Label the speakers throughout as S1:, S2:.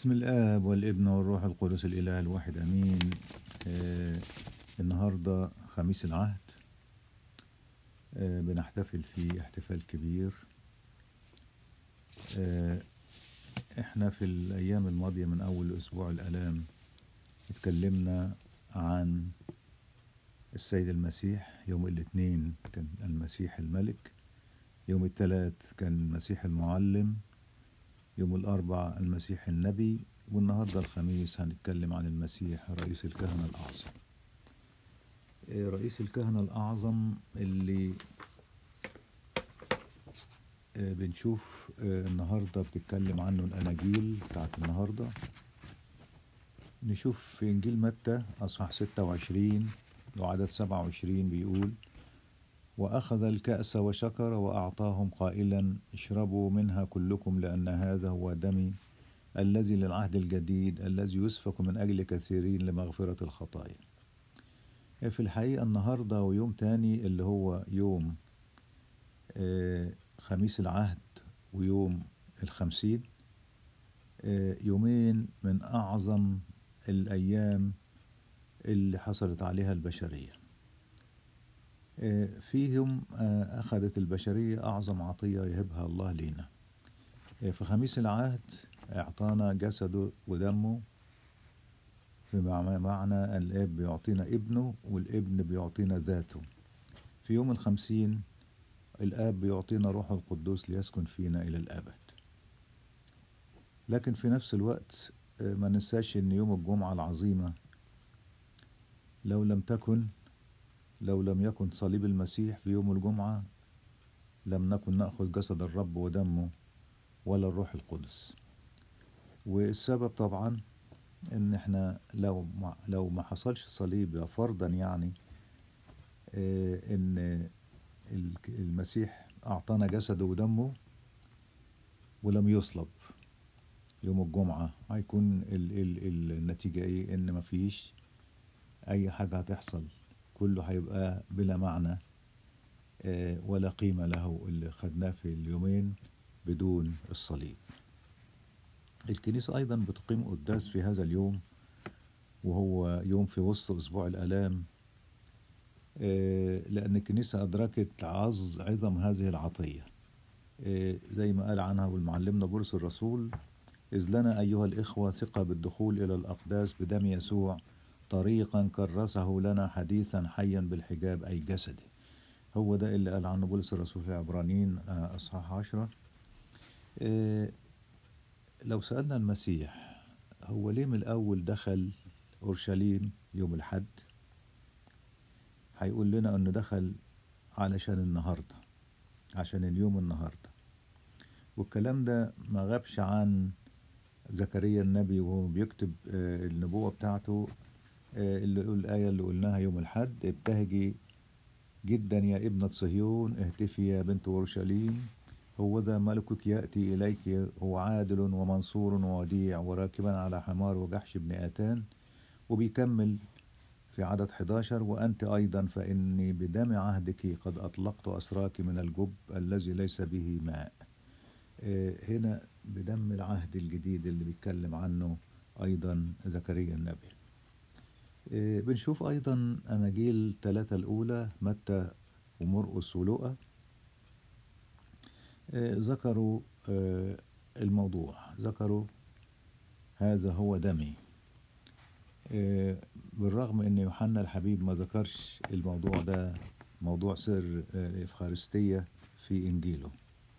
S1: بسم الآب والابن والروح القدس الإله الواحد أمين آه النهاردة خميس العهد آه بنحتفل فيه احتفال كبير آه احنا في الأيام الماضية من أول أسبوع الآلام اتكلمنا عن السيد المسيح يوم الاثنين كان المسيح الملك يوم الثلاث كان المسيح المعلم يوم الأربع المسيح النبي والنهاردة الخميس هنتكلم عن المسيح رئيس الكهنة الأعظم رئيس الكهنة الأعظم اللي بنشوف النهاردة بتتكلم عنه الأناجيل بتاعت النهاردة نشوف في إنجيل متى أصحاح 26 وعدد 27 بيقول وأخذ الكأس وشكر وأعطاهم قائلا اشربوا منها كلكم لأن هذا هو دمي الذي للعهد الجديد الذي يسفك من أجل كثيرين لمغفرة الخطايا في الحقيقة النهاردة ويوم تاني اللي هو يوم خميس العهد ويوم الخمسين يومين من أعظم الأيام اللي حصلت عليها البشرية فيهم أخذت البشرية أعظم عطية يهبها الله لينا في خميس العهد أعطانا جسده ودمه بمعنى الاب بيعطينا ابنه والابن بيعطينا ذاته في يوم الخمسين الآب بيعطينا روح القدوس ليسكن فينا إلى الأبد لكن في نفس الوقت ما ننساش أن يوم الجمعة العظيمة لو لم تكن لو لم يكن صليب المسيح في يوم الجمعة لم نكن نأخذ جسد الرب ودمه ولا الروح القدس والسبب طبعا ان احنا لو ما لو ما حصلش صليب فرضا يعني اه ان المسيح اعطانا جسده ودمه ولم يصلب يوم الجمعة هيكون ال ال النتيجة ايه ان مفيش اي حاجة هتحصل كله هيبقى بلا معنى اه ولا قيمة له اللي خدناه في اليومين بدون الصليب الكنيسة أيضا بتقيم قداس في هذا اليوم وهو يوم في وسط أسبوع الآلام لأن الكنيسة أدركت عظ عظم هذه العطية زي ما قال عنها والمعلمنا بولس الرسول إذ لنا أيها الإخوة ثقة بالدخول إلى الأقداس بدم يسوع طريقا كرسه لنا حديثا حيا بالحجاب أي جسده هو ده اللي قال عنه بولس الرسول في عبرانيين أصحاح عشرة لو سألنا المسيح هو ليه من الأول دخل أورشليم يوم الحد هيقول لنا أنه دخل علشان النهاردة عشان اليوم النهاردة والكلام ده ما غابش عن زكريا النبي وهو بيكتب النبوة بتاعته اللي الآية اللي قلناها يوم الحد ابتهجي جدا يا ابنة صهيون اهتفي يا بنت أورشليم هو ذا ملكك يأتي إليك هو عادل ومنصور ووديع وراكبا على حمار وجحش بن آتان وبيكمل في عدد 11 وأنت أيضا فإني بدم عهدك قد أطلقت أسراك من الجب الذي ليس به ماء هنا بدم العهد الجديد اللي بيتكلم عنه أيضا زكريا النبي بنشوف أيضا أناجيل ثلاثة الأولى متى ومرقس ولوقا ذكروا الموضوع ذكروا هذا هو دمي بالرغم ان يوحنا الحبيب ما ذكرش الموضوع ده موضوع سر الإفخارستية في إنجيله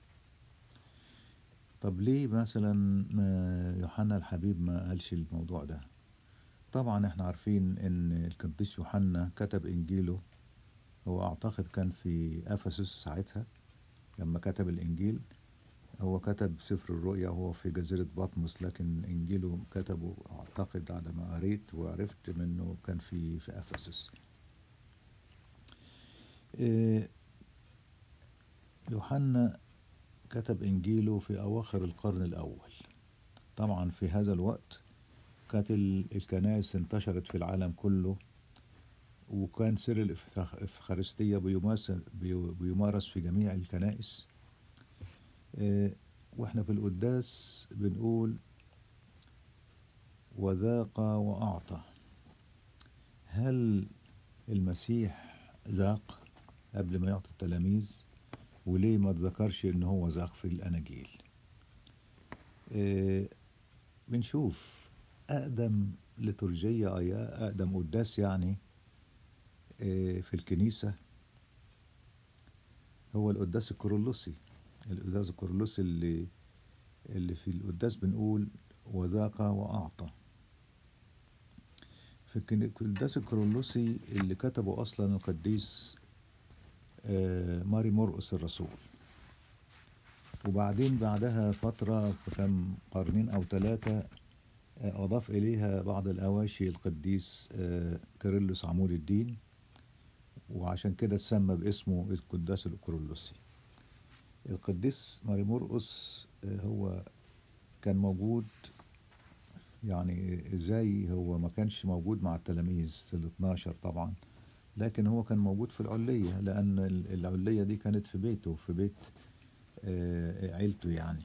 S1: طب ليه مثلا يوحنا الحبيب ما قالش الموضوع ده طبعا احنا عارفين ان القديس يوحنا كتب إنجيله هو أعتقد كان في أفسس ساعتها لما كتب الإنجيل هو كتب سفر الرؤيا وهو في جزيرة بطمس لكن إنجيله كتبه أعتقد على ما قريت وعرفت منه كان في في أفسس يوحنا كتب إنجيله في أواخر القرن الأول طبعا في هذا الوقت كانت الكنائس انتشرت في العالم كله وكان سر الإفخارستية بيمارس في جميع الكنائس واحنا في القداس بنقول وذاق وأعطى هل المسيح ذاق قبل ما يعطي التلاميذ وليه ما تذكرش ان هو ذاق في الاناجيل آه، بنشوف اقدم لترجية أي- اقدم قداس يعني آه، في الكنيسة هو القداس الكورولوسي القداس الكورولوسي اللي اللي في القداس بنقول وذاق وأعطى في الكن- القداس الكورولوسي اللي كتبه أصلا القديس آه، ماري مرقس الرسول وبعدين بعدها فترة في كم قرنين أو ثلاثة أضاف إليها بعض الأواشي القديس آه، كيرلس عمود الدين وعشان كده اتسمى باسمه القداس الكورولوسي القديس ماري مرقس آه، هو كان موجود يعني ازاي هو ما كانش موجود مع التلاميذ ال 12 طبعا لكن هو كان موجود في العلية لأن ال- العلية دي كانت في بيته في بيت آه، عيلته يعني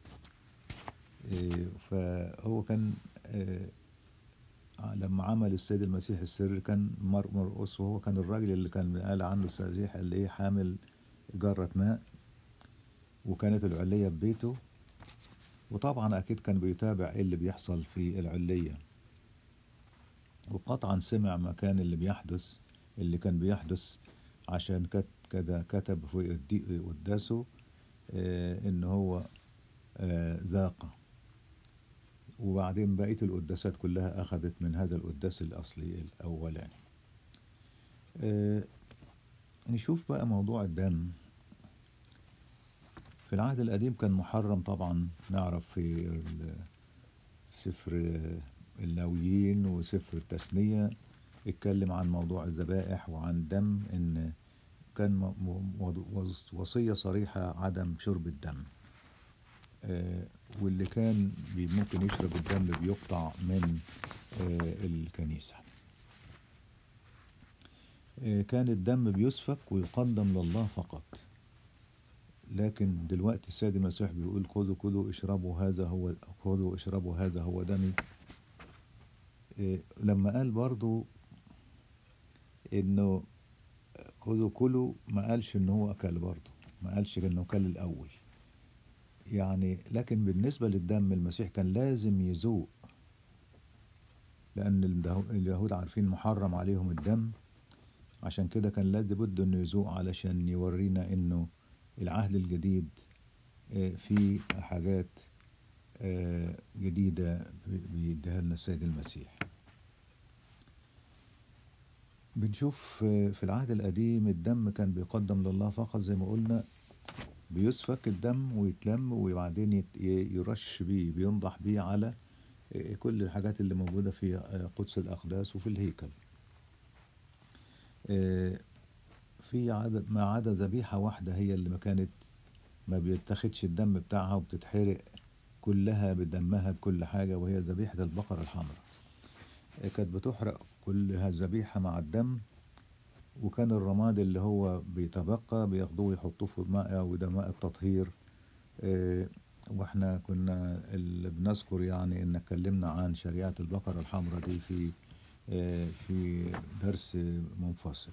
S1: آه، فهو كان آه، لما عمل السيد المسيح السر كان مر- مرقس وهو كان الراجل اللي كان قال عنه السازيح اللي ايه حامل جرة ماء وكانت العلية في بيته وطبعا أكيد كان بيتابع ايه اللي بيحصل في العلية وقطعا سمع مكان اللي بيحدث اللي كان بيحدث عشان كت كده كتب في قدي- قداسه آه، ان هو آه، ذاق وبعدين بقية القداسات كلها أخذت من هذا القداس الأصلي الأولاني آه، نشوف بقى موضوع الدم في العهد القديم كان محرم طبعا نعرف في ال- في سفر اللاويين وسفر التثنية اتكلم عن موضوع الذبائح وعن الدم ان كان م- م- وص- وصية صريحة عدم شرب الدم آه، واللي كان بي- ممكن يشرب الدم بيقطع من آه، الكنيسة آه، كان الدم بيسفك ويقدم لله فقط لكن دلوقتي السيد المسيح بيقول خذوا كلوا اشربوا هذا هو خذوا اشربوا هذا هو دمي إيه، لما قال برضو انه خذوا كلوا ما قالش ان هو اكل برضو ما قالش انه كل الاول يعني لكن بالنسبة للدم المسيح كان لازم يذوق لأن الده- اليهود عارفين محرم عليهم الدم عشان كده كان لابد انه يذوق علشان يورينا انه العهد الجديد آه، فيه حاجات آه، جديدة بيديها لنا السيد المسيح بنشوف آه، في العهد القديم الدم كان بيقدم لله فقط زي ما قلنا بيسفك الدم ويتلم وبعدين يت- ي- يرش بيه بينضح بيه على آه، كل الحاجات اللي موجودة في آه، قدس الأقداس وفي الهيكل آه، في عدد ما عدا ذبيحة واحدة هي اللي ما كانت ما بيتاخدش الدم بتاعها وبتتحرق كلها بدمها بكل حاجة وهي ذبيحة البقرة الحمراء آه، كانت بتحرق كلها الذبيحة مع الدم وكان الرماد اللي هو بيتبقى بياخدوه يحطوه في ماء وده ماء التطهير آه، واحنا كنا اللي بنذكر يعني ان اتكلمنا عن شريعة البقرة الحمراء دي في آه، في درس منفصل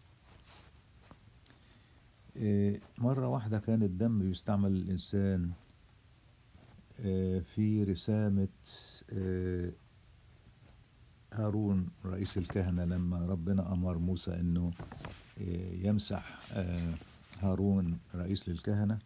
S1: آه، مرة واحدة كان الدم بيستعمل الإنسان آه، في رسامة آه، هارون رئيس الكهنة لما ربنا أمر موسى إنه آه، يمسح آه، هارون رئيس للكهنة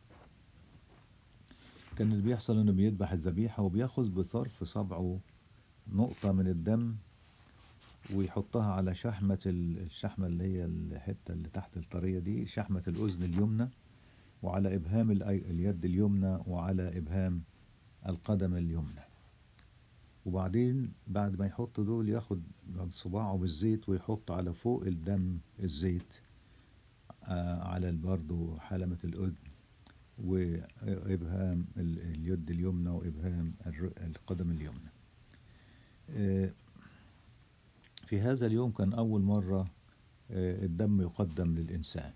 S1: كان اللي بيحصل إنه بيذبح الذبيحة وبياخذ بطرف صبعه نقطة من الدم ويحطها على شحمة ال- الشحمة اللي هي الحتة اللي تحت الطرية دي شحمة الأذن اليمنى وعلى إبهام الأي- اليد اليمنى وعلى إبهام القدم اليمنى وبعدين بعد ما يحط دول ياخد صباعه بالزيت ويحط على فوق الدم الزيت آه، على برضه حلمة الأذن وإبهام ال- اليد اليمنى وإبهام الر- القدم اليمنى آه، في هذا اليوم كان أول مرة آه، الدم يقدم للإنسان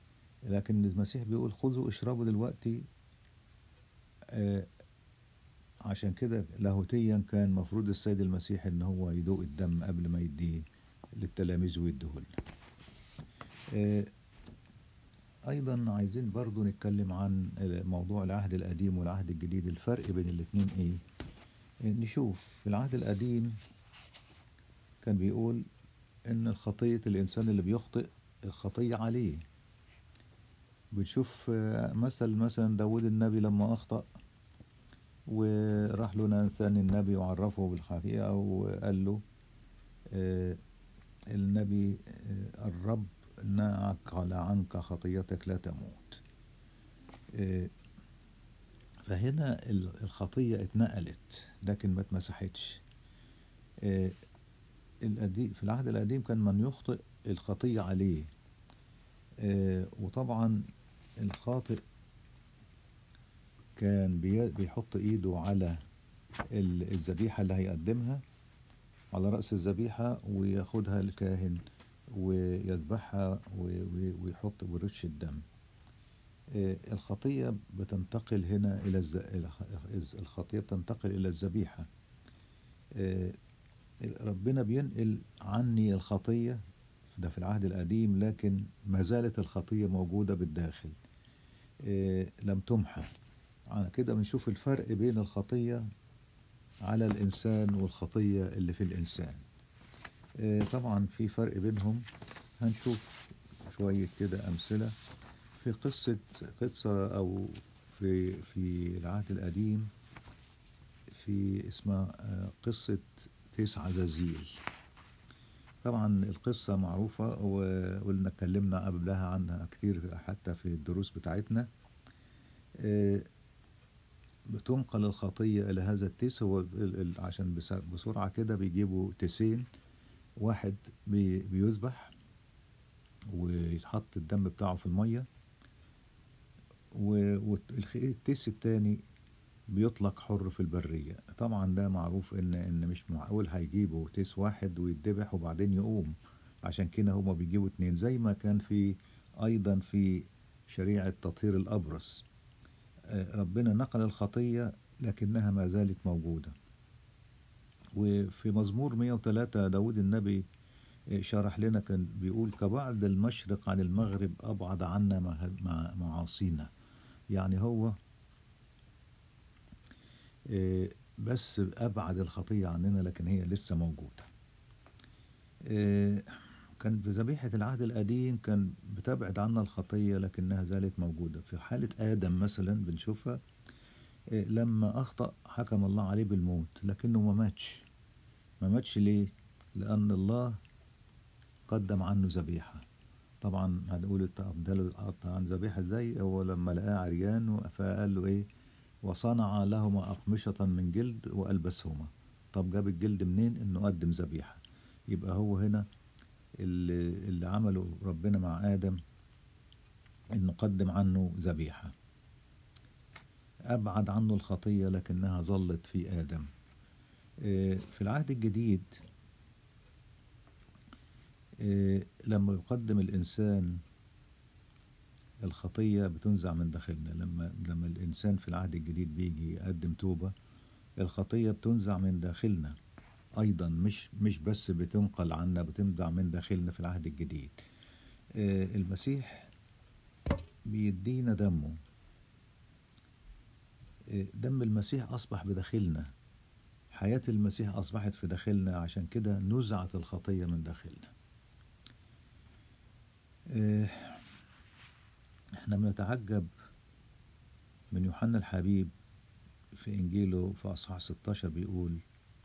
S1: لكن المسيح بيقول خذوا اشربوا دلوقتي آه، عشان كده لاهوتيا كان مفروض السيد المسيح ان هو يدوق الدم قبل ما يديه للتلاميذ ويديهولنا آه، ايضا عايزين برضو نتكلم عن موضوع العهد القديم والعهد الجديد الفرق بين الاتنين ايه آه، نشوف في العهد القديم كان بيقول ان الخطية الانسان اللي بيخطئ الخطية عليه بنشوف آه، مثل مثلا داود النبي لما اخطأ وراح له ناثان النبي وعرفه بالحقيقة وقال له آه، النبي آه، الرب نعقل عنك خطيتك لا تموت آه، فهنا ال- الخطية اتنقلت لكن ما اتمسحتش آه، القديم في العهد القديم كان من يخطئ الخطية عليه آه، وطبعا الخاطئ كان بي- بيحط ايده على ال- الذبيحة اللي هيقدمها على رأس الذبيحة وياخدها الكاهن ويذبحها و- و- ويحط ويرش الدم آه، الخطية بتنتقل هنا إلى الز... الخ- الخطية بتنتقل إلى الذبيحة آه، ربنا بينقل عني الخطية ده في العهد القديم لكن ما زالت الخطية موجودة بالداخل آه، لم تمحى على كده بنشوف الفرق بين الخطية على الإنسان والخطية اللي في الإنسان آه، طبعا في فرق بينهم هنشوف شوية كده أمثلة في قصة قصة أو في في العهد القديم في اسمها آه، قصة تسعة زازيل طبعا القصة معروفة وقلنا اتكلمنا قبلها عنها كتير حتى في الدروس بتاعتنا آه، بتنقل الخطية إلى هذا التيس هو ال- ال- عشان بس- بسرعة كده بيجيبوا تيسين واحد بي- بيذبح ويتحط الدم بتاعه في المية والتيس التاني بيطلق حر في البرية طبعا ده معروف ان ان مش معقول هيجيبوا تيس واحد ويتذبح وبعدين يقوم عشان كده هما بيجيبوا اتنين زي ما كان في ايضا في شريعة تطهير الابرص آه، ربنا نقل الخطية لكنها ما زالت موجودة وفي مزمور 103 داود النبي آه، شرح لنا كان بيقول كبعد المشرق عن المغرب أبعد عنا مع- مع- معاصينا يعني هو آه، بس أبعد الخطية عننا لكن هي لسه موجودة آه، كان في ذبيحة العهد القديم كان بتبعد عنا الخطية لكنها زالت موجودة في حالة آدم مثلا بنشوفها آه، لما أخطأ حكم الله عليه بالموت لكنه ما ماتش ما ماتش ليه؟ لأن الله قدم عنه ذبيحة طبعا هنقول اداله عن ذبيحة ازاي هو لما لقاه عريان فقال له ايه وصنع لهما أقمشة من جلد وألبسهما طب جاب الجلد منين انه قدم ذبيحة يبقى هو هنا اللي, اللي عمله ربنا مع آدم انه قدم عنه ذبيحة أبعد عنه الخطية لكنها ظلت في آدم آه، في العهد الجديد آه، لما يقدم الإنسان الخطية بتنزع من داخلنا لما لما الإنسان في العهد الجديد بيجي يقدم توبة الخطية بتنزع من داخلنا أيضا مش مش بس بتنقل عنا بتنزع من داخلنا في العهد الجديد آه، المسيح بيدينا دمه آه، دم المسيح أصبح بداخلنا حياة المسيح أصبحت في داخلنا عشان كده نزعت الخطية من داخلنا آه، احنا بنتعجب من يوحنا الحبيب في إنجيله في أصحاح 16 بيقول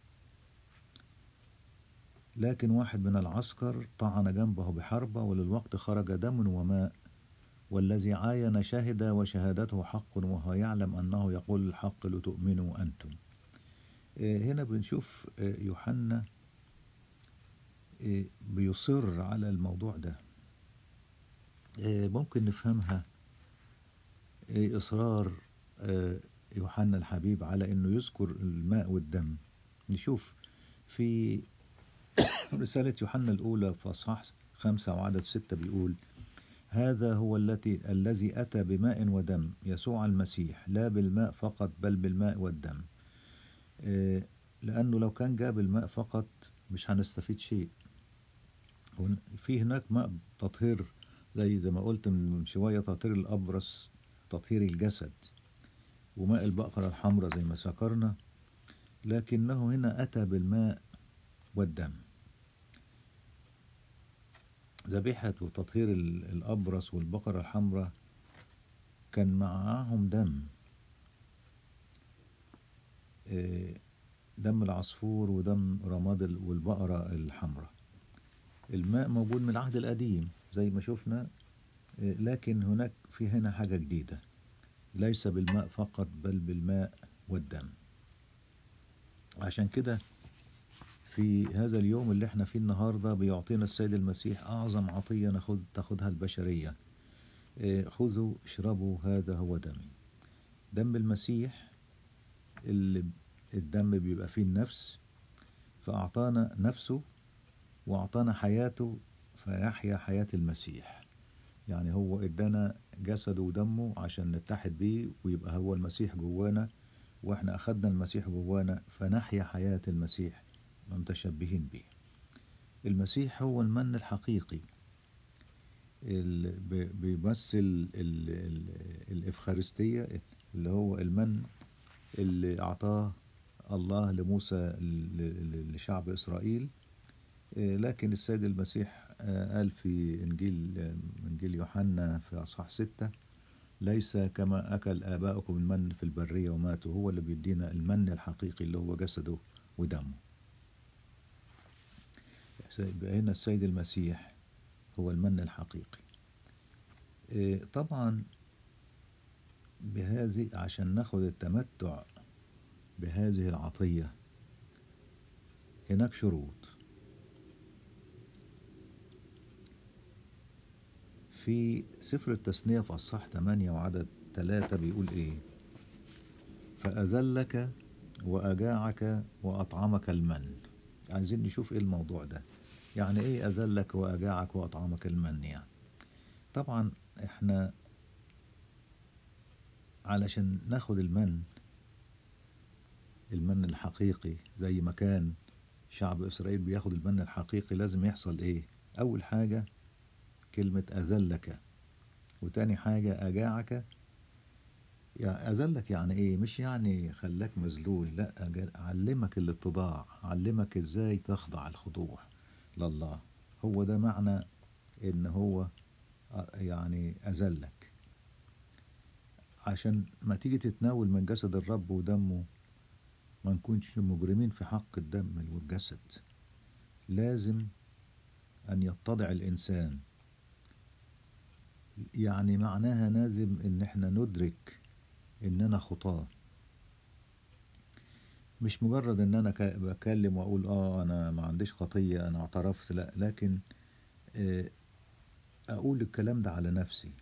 S1: لكن واحد من العسكر طعن جنبه بحربة وللوقت خرج دم وماء والذي عاين شهد وشهادته حق وهو يعلم أنه يقول الحق لتؤمنوا أنتم آه، هنا بنشوف آه، يوحنا آه، بيصر على الموضوع ده آه، ممكن نفهمها آه، إصرار آه، يوحنا الحبيب على إنه يذكر الماء والدم نشوف في رسالة يوحنا الأولى في أصحاح خمسة وعدد ستة بيقول هذا هو التي الذي أتى بماء ودم يسوع المسيح لا بالماء فقط بل بالماء والدم لأنه لو كان جاب الماء فقط مش هنستفيد شيء هن- في هناك ماء تطهير زي زي ما قلت من شوية تطهير الأبرص تطهير الجسد وماء البقرة الحمراء زي ما ذكرنا لكنه هنا أتى بالماء والدم ذبيحة وتطهير ال- الأبرص والبقرة الحمراء كان معاهم دم آه، دم العصفور ودم رماد ال- والبقرة الحمراء الماء موجود من العهد القديم زي ما شفنا آه، لكن هناك في هنا حاجة جديدة ليس بالماء فقط بل بالماء والدم عشان كده في هذا اليوم اللي احنا فيه النهارده بيعطينا السيد المسيح اعظم عطيه ناخد تاخدها البشريه آه، خذوا اشربوا هذا هو دمي دم المسيح اللي الدم بيبقى فيه النفس فاعطانا نفسه واعطانا حياته فيحيا حياه المسيح يعني هو ادانا جسده ودمه عشان نتحد بيه ويبقى هو المسيح جوانا واحنا اخدنا المسيح جوانا فنحيا حياه المسيح متشبهين به المسيح هو المن الحقيقي ال- ب- بيمثل ال- ال- الإفخارستية اللي هو المن اللي أعطاه الله لموسى ل- ل- لشعب إسرائيل آه، لكن السيد المسيح آه، قال في إنجيل آه، إنجيل يوحنا في أصحاح ستة ليس كما أكل آباؤكم المن في البرية وماتوا هو اللي بيدينا المن الحقيقي اللي هو جسده ودمه يبقى هنا السيد المسيح هو المن الحقيقي إيه، طبعا بهذه عشان ناخد التمتع بهذه العطية هناك شروط في سفر التثنية في أصحاح 8 وعدد 3 بيقول إيه فأذلك وأجاعك وأطعمك المن عايزين نشوف إيه الموضوع ده يعني إيه أذلك وأجاعك وأطعمك المن يعني طبعا إحنا علشان ناخد المن المن الحقيقي زي ما كان شعب إسرائيل بياخد المن الحقيقي لازم يحصل إيه أول حاجة كلمة أذلك وتاني حاجة أجاعك يعني أذلك يعني إيه مش يعني خلاك مذلول لا أجا- علمك الاتضاع علمك إزاي تخضع الخضوع لله هو ده معنى إن هو أ- يعني أذلك عشان ما تيجي تتناول من جسد الرب ودمه ما نكونش مجرمين في حق الدم والجسد لازم أن يتضع الإنسان يعني معناها لازم إن إحنا ندرك إننا خطاة مش مجرد إن أنا ك- بكلم وأقول آه أنا ما عنديش خطية أنا اعترفت لا لكن آه، أقول الكلام ده على نفسي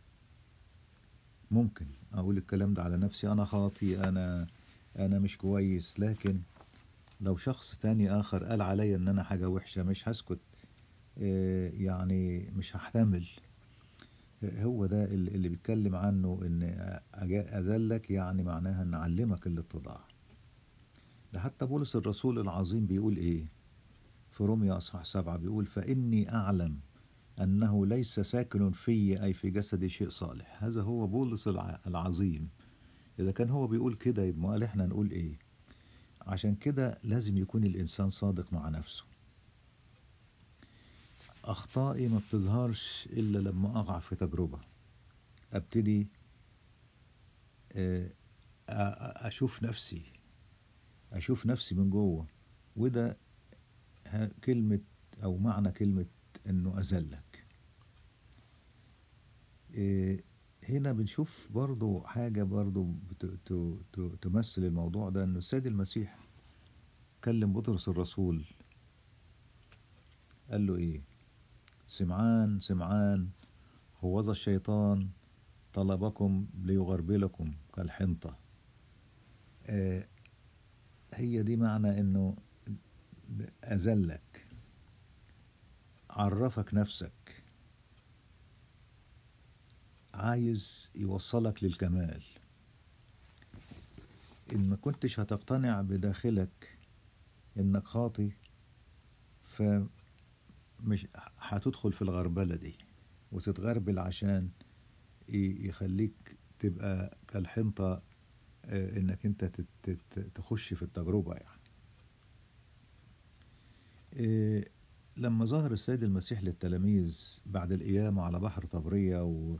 S1: ممكن أقول الكلام ده على نفسي أنا خاطي أنا أنا مش كويس لكن لو شخص تاني آخر قال عليا إن أنا حاجة وحشة مش هسكت آه، يعني مش هحتمل هو ده اللي اللي بيتكلم عنه ان أجا- اذلك يعني معناها ان اعلمك الاتضاع ده حتى بولس الرسول العظيم بيقول ايه في روميا اصحاح سبعة بيقول فاني اعلم انه ليس ساكن في اي في جسدي شيء صالح هذا هو بولس الع- العظيم اذا كان هو بيقول كده يبقى قال احنا نقول ايه عشان كده لازم يكون الانسان صادق مع نفسه أخطائي ما بتظهرش إلا لما أقع في تجربة أبتدي آه، أ- أ- أشوف نفسي أشوف نفسي من جوه وده ه- كلمة أو معنى كلمة إنه أذلك آه، هنا بنشوف برضو حاجة برضو بت- ت- ت- تمثل الموضوع ده إنه السيد المسيح كلم بطرس الرسول قال له إيه سمعان سمعان هوذا الشيطان طلبكم ليغربلكم كالحنطة آه هي دي معنى انه أذلك عرفك نفسك عايز يوصلك للكمال إن ما كنتش هتقتنع بداخلك انك خاطي فمش هتدخل في الغربلة دي وتتغربل عشان ي- يخليك تبقى كالحنطة آه، انك انت تت- تت- تخش في التجربة يعني آه، لما ظهر السيد المسيح للتلاميذ بعد القيامة على بحر طبرية و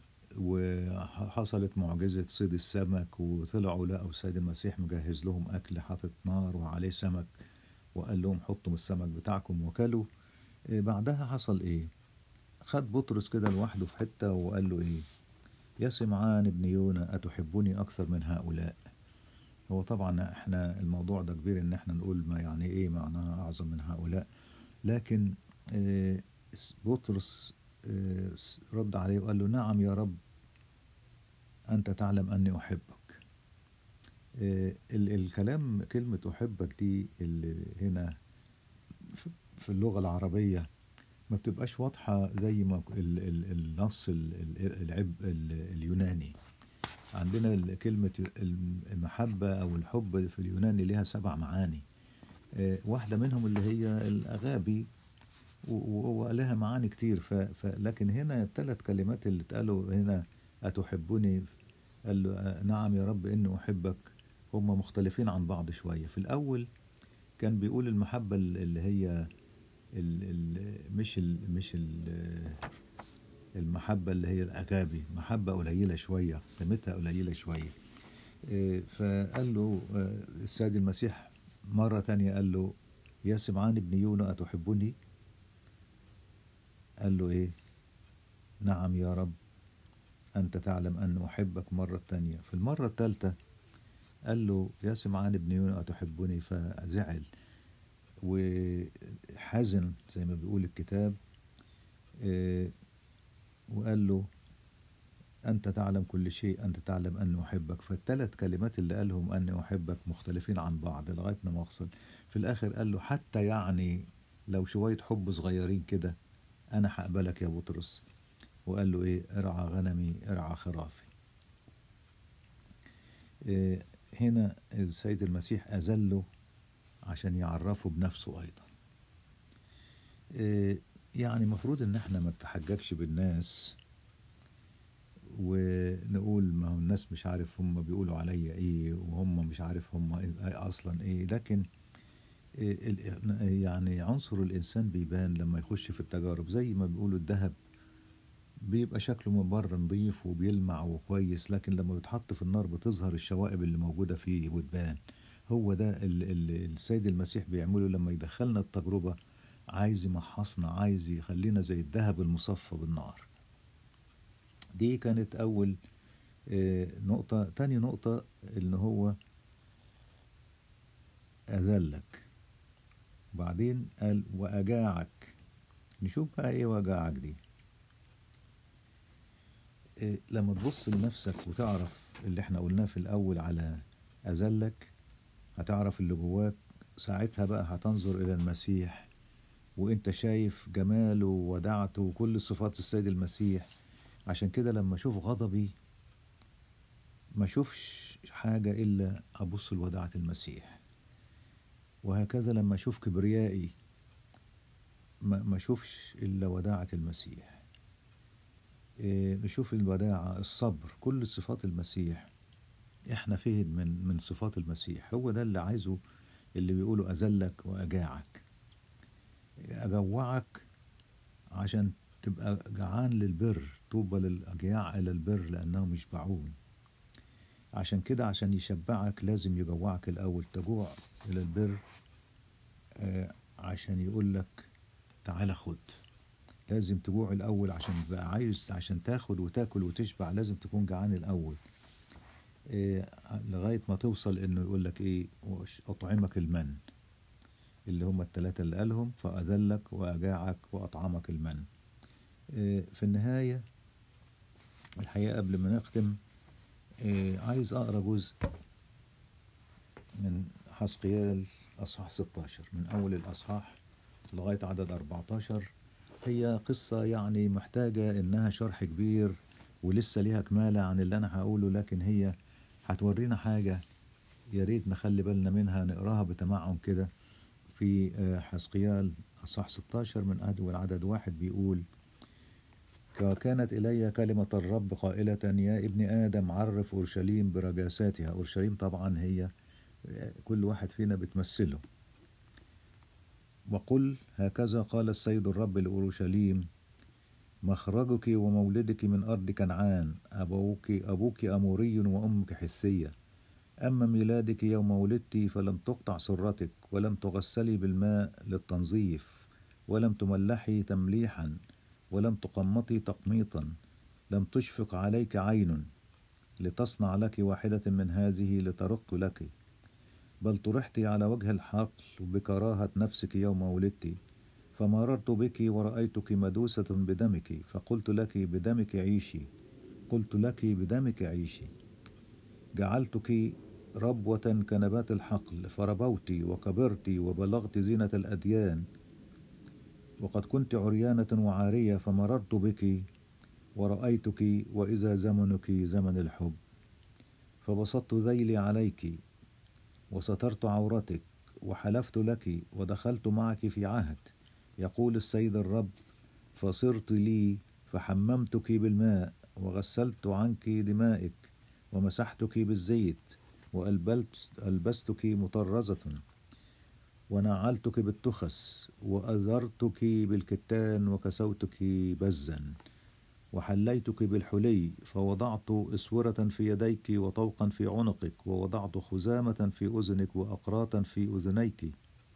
S1: وحصلت معجزة صيد السمك وطلعوا لقوا السيد المسيح مجهز لهم أكل حاطط نار وعليه سمك وقال لهم حطوا من السمك بتاعكم وكلوا إيه بعدها حصل إيه خد بطرس كده لوحده في حتة وقال له إيه يا سمعان ابن يونا أتحبني أكثر من هؤلاء هو طبعا احنا الموضوع ده كبير ان احنا نقول ما يعني ايه معناها اعظم من هؤلاء لكن آه، بطرس آه، رد عليه وقال له نعم يا رب أنت تعلم أني أحبك آه، ال- الكلام كلمة أحبك دي اللي هنا في- في اللغة العربية ما بتبقاش واضحة زي ما ال- ال- النص ال- ال- العب ال- اليوناني عندنا ال- كلمة المحبة أو الحب في اليوناني لها سبع معاني آه، واحدة منهم اللي هي الأغابي و- و- ولها معاني كتير ف... ف... لكن هنا الثلاث كلمات اللي اتقالوا هنا أتحبني قال له آه، نعم يا رب إني أحبك هم مختلفين عن بعض شوية في الأول كان بيقول المحبة ال- اللي هي ال... ال... مش ال... مش ال... المحبة اللي هي الأغابي محبة قليلة شوية قيمتها قليلة شوية آه، فقال له آه، السيد المسيح مرة تانية قال له يا سمعان ابن يونا أتحبني قال له إيه نعم يا رب أنت تعلم أن أحبك مرة تانية في المرة الثالثة قال له يا سمعان ابن يونا أتحبني فزعل وحزن زي ما بيقول الكتاب آه، وقال له أنت تعلم كل شيء أنت تعلم أن أحبك فالثلاث كلمات اللي قالهم أني أحبك مختلفين عن بعض لغاية ما وصل في الآخر قال له حتى يعني لو شوية حب صغيرين كده أنا هقبلك يا بطرس وقال له إيه ارعى غنمي ارعى خرافي إيه هنا السيد المسيح أذله عشان يعرفه بنفسه أيضا إيه يعني المفروض إن احنا ما نتحججش بالناس ونقول ما هو الناس مش عارف هم بيقولوا عليا ايه وهم مش عارف هم إيه اصلا ايه لكن إيه ال- يعني عنصر الانسان بيبان لما يخش في التجارب زي ما بيقولوا الذهب بيبقى شكله من بره نظيف وبيلمع وكويس لكن لما بيتحط في النار بتظهر الشوائب اللي موجودة فيه وتبان هو ده ال- ال- السيد المسيح بيعمله لما يدخلنا التجربة عايز يمحصنا عايز يخلينا زي الذهب المصفى بالنار دي كانت أول آه، نقطة تاني نقطة إن هو أذلك وبعدين قال وأجاعك نشوف بقى إيه وجاعك دي إيه لما تبص لنفسك وتعرف اللي احنا قلناه في الأول على أذلك هتعرف اللي جواك ساعتها بقى هتنظر إلى المسيح وانت شايف جماله وودعته وكل صفات السيد المسيح عشان كده لما اشوف غضبي ما اشوفش حاجة إلا أبص لوداعة المسيح وهكذا لما أشوف كبريائي ما ما أشوفش إلا وداعة المسيح إيه، نشوف الوداعة الصبر كل صفات المسيح احنا فين من من صفات المسيح هو ده اللي عايزه اللي بيقولوا أذلك وأجاعك أجوعك عشان تبقى جعان للبر طوبى للأجياع إلى البر لأنهم يشبعون عشان كده عشان يشبعك لازم يجوعك الأول تجوع إلى البر آه، عشان يقول لك تعالى خد لازم تجوع الأول عشان تبقى عايز عشان تاخد وتاكل وتشبع لازم تكون جعان الأول إيه لغاية ما توصل إنه يقول لك إيه وأش- أطعمك المن اللي هم الثلاثة اللي قالهم فأذلك وأجاعك وأطعمك المن إيه في النهاية الحقيقة قبل ما نختم إيه عايز أقرأ جزء من حسقيال أصحاح 16 من أول الأصحاح لغاية عدد 14 هي قصة يعني محتاجة إنها شرح كبير ولسه ليها كمالة عن اللي أنا هقوله لكن هي هتورينا حاجة يا ريت نخلي بالنا منها نقراها بتمعن كده في آه، حسقيال أصح 16 من عدد والعدد واحد بيقول كانت إلي كلمة الرب قائلة يا ابن آدم عرف أورشليم برجاساتها أورشليم طبعا هي آه، كل واحد فينا بتمثله وقل هكذا قال السيد الرب لأورشليم مخرجك ومولدك من أرض كنعان أبوك أبوك أموري وأمك حثية أما ميلادك يوم ولدت فلم تقطع سرتك ولم تغسلي بالماء للتنظيف ولم تملحي تمليحا ولم تقمطي تقميطا لم تشفق عليك عين لتصنع لك واحدة من هذه لترق لك بل طرحت على وجه الحقل بكراهة نفسك يوم ولدت فمررت بك ورأيتك مدوسة بدمك فقلت لك بدمك عيشي قلت لك بدمك عيشي جعلتك ربوة كنبات الحقل فربوت وكبرت وبلغت زينة الأديان وقد كنت عريانة وعارية فمررت بك ورأيتك وإذا زمنك زمن الحب فبسطت ذيلي عليك وسترت عورتك وحلفت لك ودخلت معك في عهد يقول السيد الرب فصرت لي فحممتك بالماء وغسلت عنك دمائك ومسحتك بالزيت وألبستك مطرزة ونعلتك بالتخس وأزرتك بالكتان وكسوتك بزا وحليتك بالحلي فوضعت اسورة في يديك وطوقا في عنقك ووضعت خزامة في أذنك وأقراطا في أذنيك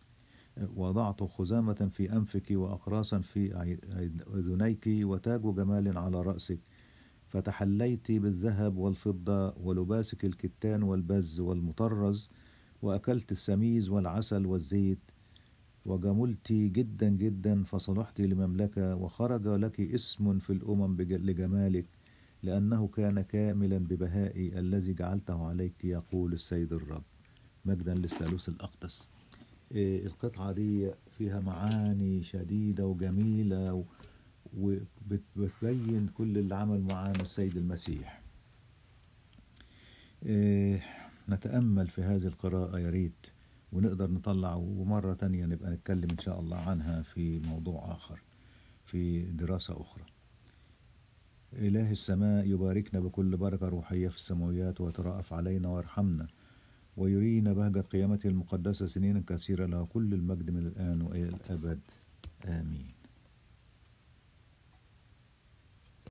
S1: وضعت خزامة في أنفك وأقراصا في أذنيك وتاج جمال على رأسك فتحليت بالذهب والفضة ولباسك الكتان والبز والمطرز وأكلت السميز والعسل والزيت وجملت جدا جدا فصلحت لمملكة وخرج لك اسم في الأمم لجمالك لأنه كان كاملا ببهائي الذي جعلته عليك يقول السيد الرب مجدا للثالوث الأقدس إيه القطعة دي فيها معاني شديدة وجميلة وبتبين كل اللي عمل معانا السيد المسيح إيه نتأمل في هذه القراءة يا ريت ونقدر نطلع ومرة تانية نبقى نتكلم إن شاء الله عنها في موضوع آخر في دراسة أخرى إله السماء يباركنا بكل بركة روحية في السماويات ويترأف علينا ويرحمنا ويرينا بهجة قيامته المقدسة سنين كثيرة له كل المجد من الآن وإلى الأبد آمين